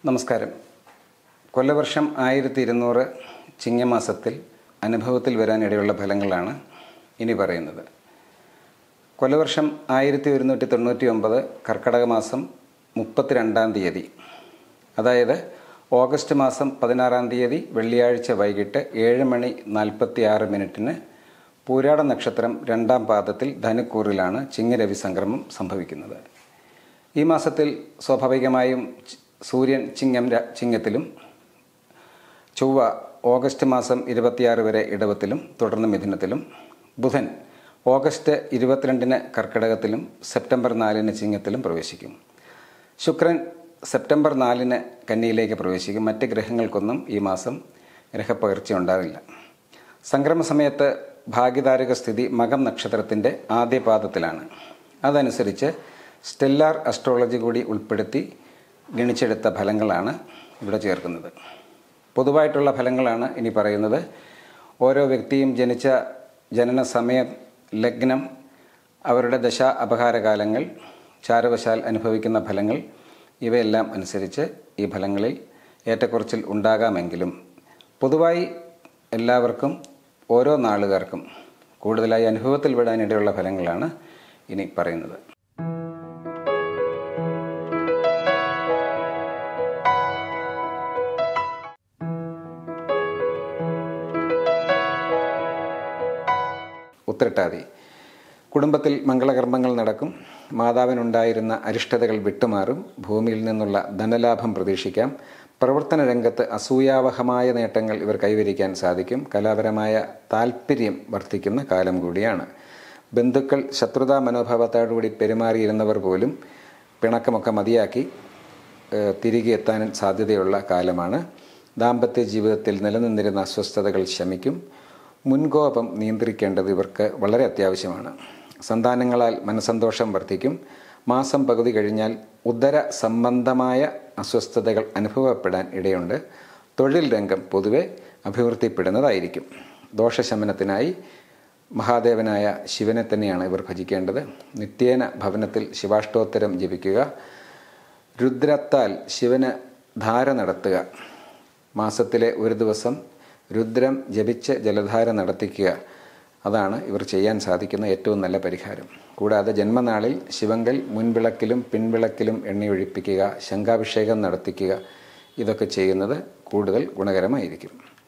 നമസ്കാരം കൊല്ലവർഷം ആയിരത്തി ഇരുന്നൂറ് ചിങ്ങമാസത്തിൽ അനുഭവത്തിൽ വരാനിടയുള്ള ഫലങ്ങളാണ് ഇനി പറയുന്നത് കൊല്ലവർഷം ആയിരത്തി ഒരുന്നൂറ്റി തൊണ്ണൂറ്റി ഒമ്പത് കർക്കടക മാസം മുപ്പത്തിരണ്ടാം തീയതി അതായത് ഓഗസ്റ്റ് മാസം പതിനാറാം തീയതി വെള്ളിയാഴ്ച വൈകിട്ട് ഏഴ് മണി നാൽപ്പത്തി ആറ് മിനിറ്റിന് പൂരാട നക്ഷത്രം രണ്ടാം പാദത്തിൽ ധനുക്കൂറിലാണ് ചിങ്ങരവി സംക്രമം സംഭവിക്കുന്നത് ഈ മാസത്തിൽ സ്വാഭാവികമായും ചി- സൂര്യൻ ചിങ്ങം ര- ചിങ്ങത്തിലും ചൊവ്വ ഓഗസ്റ്റ് മാസം ഇരുപത്തിയാറ് വരെ ഇടവത്തിലും തുടർന്ന് മിഥുനത്തിലും ബുധൻ ഓഗസ്റ്റ് ഇരുപത്തിരണ്ടിന് കർക്കിടകത്തിലും സെപ്റ്റംബർ നാലിന് ചിങ്ങത്തിലും പ്രവേശിക്കും ശുക്രൻ സെപ്റ്റംബർ നാലിന് കന്നിയിലേക്ക് പ്രവേശിക്കും മറ്റ് ഗ്രഹങ്ങൾക്കൊന്നും ഈ മാസം ഗ്രഹപ്പകർച്ച ഉണ്ടാകില്ല സംക്രമ സമയത്ത് ഭാഗ്യതാരക സ്ഥിതി മകം നക്ഷത്രത്തിൻ്റെ ആദ്യ പാദത്തിലാണ് അതനുസരിച്ച് സ്റ്റെല്ലാർ അസ്ട്രോളജി കൂടി ഉൾപ്പെടുത്തി ഗണിച്ചെടുത്ത ഫലങ്ങളാണ് ഇവിടെ ചേർക്കുന്നത് പൊതുവായിട്ടുള്ള ഫലങ്ങളാണ് ഇനി പറയുന്നത് ഓരോ വ്യക്തിയും ജനിച്ച ജനന സമയം ലഗ്നം അവരുടെ ദശ അപകാരകാലങ്ങൾ ചാരവശാൽ അനുഭവിക്കുന്ന ഫലങ്ങൾ ഇവയെല്ലാം അനുസരിച്ച് ഈ ഫലങ്ങളിൽ ഏറ്റക്കുറച്ചിൽ ഉണ്ടാകാമെങ്കിലും പൊതുവായി എല്ലാവർക്കും ഓരോ നാളുകാർക്കും കൂടുതലായി അനുഭവത്തിൽ വിടാനിടയുള്ള ഫലങ്ങളാണ് ഇനി പറയുന്നത് ഉത്രട്ടാതി കുടുംബത്തിൽ മംഗളകർമ്മങ്ങൾ നടക്കും മാതാവിനുണ്ടായിരുന്ന അരിഷ്ടതകൾ വിട്ടുമാറും ഭൂമിയിൽ നിന്നുള്ള ധനലാഭം പ്രതീക്ഷിക്കാം പ്രവർത്തന രംഗത്ത് അസൂയാവഹമായ നേട്ടങ്ങൾ ഇവർ കൈവരിക്കാൻ സാധിക്കും കലാപരമായ താല്പര്യം വർദ്ധിക്കുന്ന കാലം കൂടിയാണ് ബന്ധുക്കൾ ശത്രുതാ മനോഭാവത്തോടുകൂടി പെരുമാറിയിരുന്നവർ പോലും പിണക്കമൊക്കെ മതിയാക്കി ഏഹ് തിരികെ എത്താൻ സാധ്യതയുള്ള കാലമാണ് ദാമ്പത്യ ജീവിതത്തിൽ നിലനിന്നിരുന്ന അസ്വസ്ഥതകൾ ശമിക്കും മുൻകോപം നിയന്ത്രിക്കേണ്ടത് ഇവർക്ക് വളരെ അത്യാവശ്യമാണ് സന്താനങ്ങളാൽ മനസന്തോഷം വർദ്ധിക്കും മാസം പകുതി കഴിഞ്ഞാൽ ഉദര സംബന്ധമായ അസ്വസ്ഥതകൾ അനുഭവപ്പെടാൻ ഇടയുണ്ട് തൊഴിൽ രംഗം പൊതുവെ അഭിവൃദ്ധിപ്പെടുന്നതായിരിക്കും ദോഷശമനത്തിനായി മഹാദേവനായ ശിവനെ തന്നെയാണ് ഇവർ ഭജിക്കേണ്ടത് നിത്യേന ഭവനത്തിൽ ശിവാഷ്ടോത്തരം ജപിക്കുക രുദ്രത്താൽ ശിവന് ധാര നടത്തുക മാസത്തിലെ ഒരു ദിവസം രുദ്രം ജപിച്ച് ജലധാര നടത്തിക്കുക അതാണ് ഇവർ ചെയ്യാൻ സാധിക്കുന്ന ഏറ്റവും നല്ല പരിഹാരം കൂടാതെ ജന്മനാളിൽ ശിവങ്കൽ മുൻവിളക്കിലും പിൻവിളക്കിലും എണ്ണയൊഴിപ്പിക്കുക ശംഖാഭിഷേകം നടത്തിക്കുക ഇതൊക്കെ ചെയ്യുന്നത് കൂടുതൽ ഗുണകരമായിരിക്കും